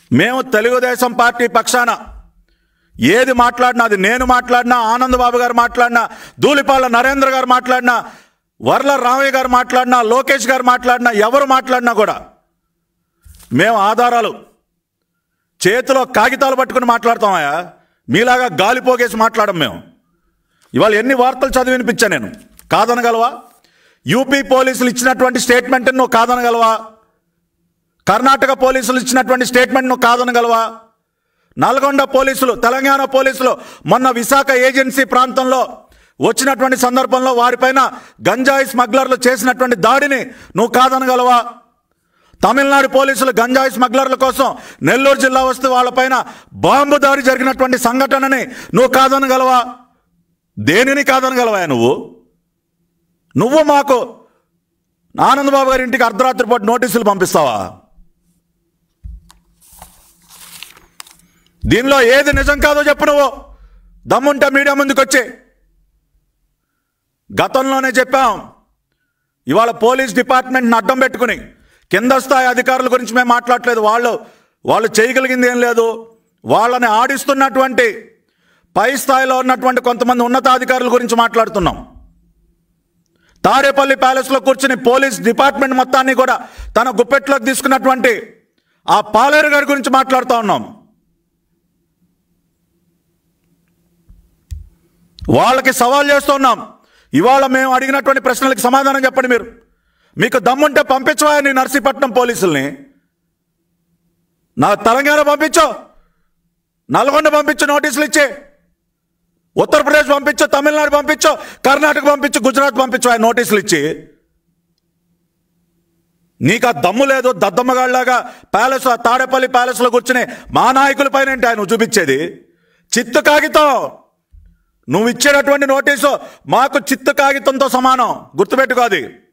మేము తెలుగుదేశం పార్టీ పక్షాన ఏది మాట్లాడినా అది నేను మాట్లాడినా ఆనందబాబు గారు మాట్లాడినా ధూళిపాల నరేంద్ర గారు మాట్లాడినా వర్ల రామయ్య గారు మాట్లాడినా లోకేష్ గారు మాట్లాడినా ఎవరు మాట్లాడినా కూడా మేము ఆధారాలు చేతిలో కాగితాలు పట్టుకుని మాట్లాడతామయ్యా మీలాగా గాలి పోగేసి మాట్లాడం మేము ఇవాళ ఎన్ని వార్తలు చదివి వినిపించా నేను కాదనగలవా యూపీ పోలీసులు ఇచ్చినటువంటి స్టేట్మెంట్ నువ్వు కాదనగలవా కర్ణాటక పోలీసులు ఇచ్చినటువంటి స్టేట్మెంట్ నువ్వు కాదనగలవా నల్గొండ పోలీసులు తెలంగాణ పోలీసులు మొన్న విశాఖ ఏజెన్సీ ప్రాంతంలో వచ్చినటువంటి సందర్భంలో వారిపైన గంజాయి స్మగ్లర్లు చేసినటువంటి దాడిని నువ్వు కాదనగలవా తమిళనాడు పోలీసులు గంజాయి స్మగ్లర్ల కోసం నెల్లూరు జిల్లా వస్తే వాళ్ళపైన బాంబు దాడి జరిగినటువంటి సంఘటనని నువ్వు కాదనగలవా దేనిని కాదనగలవా నువ్వు నువ్వు మాకు ఆనందబాబు గారి ఇంటికి అర్ధరాత్రి పాటు నోటీసులు పంపిస్తావా దీనిలో ఏది నిజం కాదో చెప్పు నువ్వు దమ్ముంటే మీడియా ముందుకు వచ్చి గతంలోనే చెప్పాం ఇవాళ పోలీస్ డిపార్ట్మెంట్ని అడ్డం పెట్టుకుని కింద స్థాయి అధికారుల గురించి మేము మాట్లాడలేదు వాళ్ళు వాళ్ళు చేయగలిగింది ఏం లేదు వాళ్ళని ఆడిస్తున్నటువంటి పై స్థాయిలో ఉన్నటువంటి కొంతమంది ఉన్నతాధికారుల గురించి మాట్లాడుతున్నాం తాడేపల్లి ప్యాలెస్లో కూర్చుని పోలీస్ డిపార్ట్మెంట్ మొత్తాన్ని కూడా తన గుప్పెట్లోకి తీసుకున్నటువంటి ఆ పాలేరు గారి గురించి మాట్లాడుతూ ఉన్నాం వాళ్ళకి సవాల్ చేస్తున్నాం ఇవాళ మేము అడిగినటువంటి ప్రశ్నలకు సమాధానం చెప్పండి మీరు మీకు దమ్ముంటే పంపించవా నీ నర్సీపట్నం పోలీసుల్ని నా తెలంగాణ పంపించు నల్గొండ పంపించు నోటీసులు ఇచ్చి ఉత్తరప్రదేశ్ పంపించు తమిళనాడు పంపించు కర్ణాటక పంపించు గుజరాత్ పంపించు ఆయన నోటీసులు ఇచ్చి నీకు ఆ దమ్ము లేదు దద్దమ్మగాళ్ళలాగా ప్యాలెస్ ఆ తాడేపల్లి ప్యాలెస్లో కూర్చుని మా నాయకుల పైన ఏంటి ఆయన చూపించేది చిత్తు కాగితం నువ్వు ఇచ్చేటటువంటి నోటీసు మాకు చిత్తు కాగితంతో సమానం గుర్తుపెట్టుకో అది